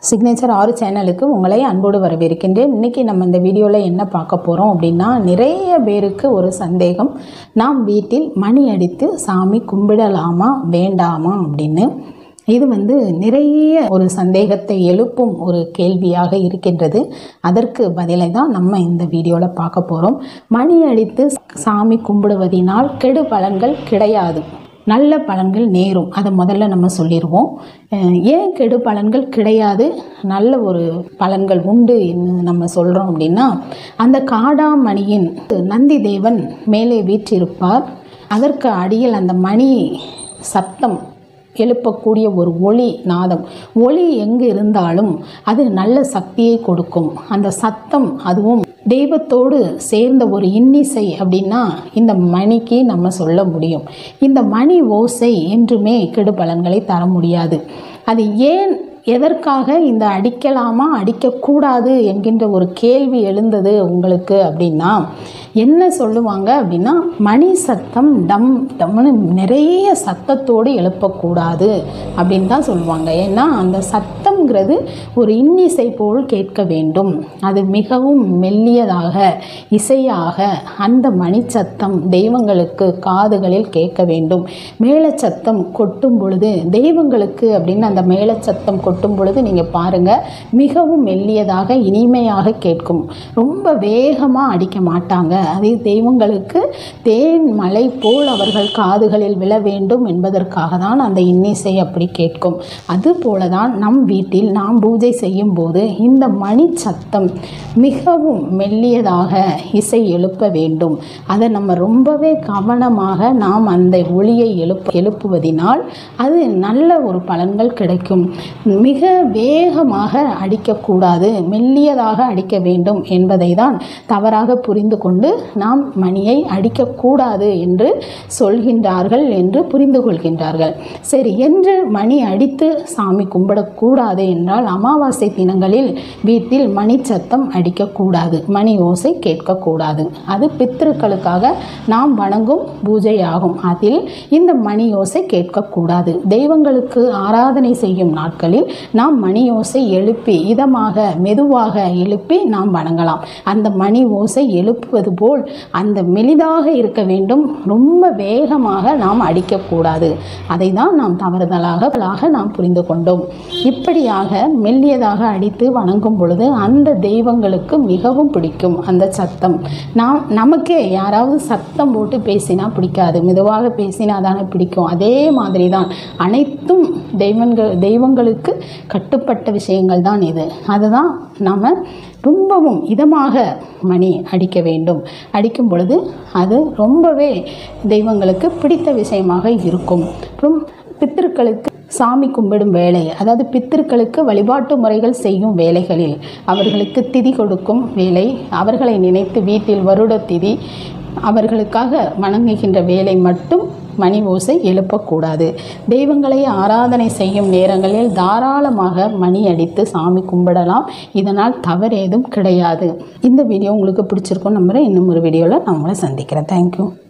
signature ஆறு சேனலுக்கு உங்களை அன்போடு வரவேற்கின்றேன் இன்றைக்கி நம்ம இந்த வீடியோவில் என்ன பார்க்க போகிறோம் அப்படின்னா நிறைய பேருக்கு ஒரு சந்தேகம் நாம் வீட்டில் மணி அடித்து சாமி கும்பிடலாமா வேண்டாமா அப்படின்னு இது வந்து நிறைய ஒரு சந்தேகத்தை எழுப்பும் ஒரு கேள்வியாக இருக்கின்றது அதற்கு பதிலை தான் நம்ம இந்த வீடியோவில் பார்க்க போகிறோம் மணி அடித்து சாமி கும்பிடுவதினால் கெடு பலன்கள் கிடையாது நல்ல பலன்கள் நேரும் அதை முதல்ல நம்ம சொல்லிடுவோம் அஹ் ஏன் கெடு பலன்கள் கிடையாது நல்ல ஒரு பலன்கள் உண்டு என்று நம்ம சொல்கிறோம் அப்படின்னா அந்த காடாமணியின் நந்தி தேவன் மேலே வீற்றிருப்பார் அதற்கு அடியில் அந்த மணி சத்தம் எழுப்பக்கூடிய ஒரு ஒளி நாதம் ஒளி எங்கு இருந்தாலும் அது நல்ல சக்தியை கொடுக்கும் அந்த சத்தம் அதுவும் தெய்வத்தோடு சேர்ந்த ஒரு இன்னிசை அப்படின்னா இந்த மணிக்கு நம்ம சொல்ல முடியும் இந்த மணி ஓசை என்றுமே கெடு பலன்களை தர முடியாது அது ஏன் எதற்காக இந்த அடிக்கலாமா அடிக்கக்கூடாது என்கின்ற ஒரு கேள்வி எழுந்தது உங்களுக்கு அப்படின்னா என்ன சொல்லுவாங்க அப்படின்னா மணி சத்தம் டம் டம்னு நிறைய சத்தத்தோடு எழுப்பக்கூடாது அப்படின்னு தான் சொல்லுவாங்க ஏன்னா அந்த சத்தம்ங்கிறது ஒரு இன்னிசை போல் கேட்க வேண்டும் அது மிகவும் மெல்லியதாக இசையாக அந்த மணி சத்தம் தெய்வங்களுக்கு காதுகளில் கேட்க வேண்டும் மேளச்சத்தம் கொட்டும் பொழுது தெய்வங்களுக்கு அப்படின்னு அந்த மேளச்சத்தம் கொட்டும் பொழுது நீங்கள் பாருங்கள் மிகவும் மெல்லியதாக இனிமையாக கேட்கும் ரொம்ப வேகமாக அடிக்க மாட்டாங்க அதே தெய்வங்களுக்கு தேன் மலை போல் அவர்கள் காதுகளில் விழ வேண்டும் என்பதற்காக தான் அந்த இன்னிசை அப்படி கேட்கும் அதுபோல தான் நம் வீட்டில் நாம் பூஜை செய்யும் போது இந்த மணி சத்தம் மிகவும் மெல்லியதாக இசை எழுப்ப வேண்டும் அதை நம்ம ரொம்பவே கவனமாக நாம் அந்த ஒளியை எழுப்ப எழுப்புவதினால் அது நல்ல ஒரு பலன்கள் கிடைக்கும் மிக வேகமாக அடிக்கக்கூடாது மெல்லியதாக அடிக்க வேண்டும் என்பதை தான் தவறாக புரிந்து கொண்டு நாம் மணியை அடிக்கக்கூடாது என்று சொல்கின்றார்கள் என்று புரிந்து கொள்கின்றார்கள் சரி என்று மணி அடித்து சாமி கும்பிடக்கூடாது என்றால் அமாவாசை தினங்களில் வீட்டில் மணி சத்தம் அடிக்கக்கூடாது மணி ஓசை கேட்கக்கூடாது அது பித்திருக்களுக்காக நாம் வணங்கும் பூஜை ஆகும் அதில் இந்த மணி ஓசை கேட்கக்கூடாது தெய்வங்களுக்கு ஆராதனை செய்யும் நாட்களில் நாம் மணி ஓசை எழுப்பி இதமாக மெதுவாக எழுப்பி நாம் வணங்கலாம் அந்த மணி ஓசை எழுப்புவது போல் அந்த மெலிதாக இருக்க வேண்டும் ரொம்ப வேகமாக நாம் அடிக்கக்கூடாது அதை தான் நாம் தவறுதலாக நாம் புரிந்து கொண்டோம் இப்படியாக மெல்லியதாக அடித்து வணங்கும் பொழுது அந்த தெய்வங்களுக்கு மிகவும் பிடிக்கும் அந்த சத்தம் நாம் நமக்கே யாராவது சத்தம் போட்டு பேசினா பிடிக்காது மெதுவாக பேசினா தானே பிடிக்கும் அதே மாதிரி தான் அனைத்தும் தெய்வங்கள் தெய்வங்களுக்கு கட்டுப்பட்ட விஷயங்கள் தான் இது அதுதான் நாம் ரொம்பவும் இதமாக மணி அடிக்க வேண்டும் அடிக்கும் பொழுது அது ரொம்பவே தெய்வங்களுக்கு பிடித்த விஷயமாக இருக்கும் அப்புறம் பித்திருக்களுக்கு சாமி கும்பிடும் வேலை அதாவது பித்திருக்களுக்கு வழிபாட்டு முறைகள் செய்யும் வேலைகளில் அவர்களுக்கு திதி கொடுக்கும் வேலை அவர்களை நினைத்து வீட்டில் வருட திதி அவர்களுக்காக வணங்குகின்ற வேலை மட்டும் மணி ஓசை எழுப்பக்கூடாது தெய்வங்களை ஆராதனை செய்யும் நேரங்களில் தாராளமாக மணி அடித்து சாமி கும்பிடலாம் இதனால் தவறேதும் கிடையாது இந்த வீடியோ உங்களுக்கு பிடிச்சிருக்கும் நம்புகிறேன் இன்னும் ஒரு வீடியோவில் நான் உங்களை சந்திக்கிறேன் தேங்க்யூ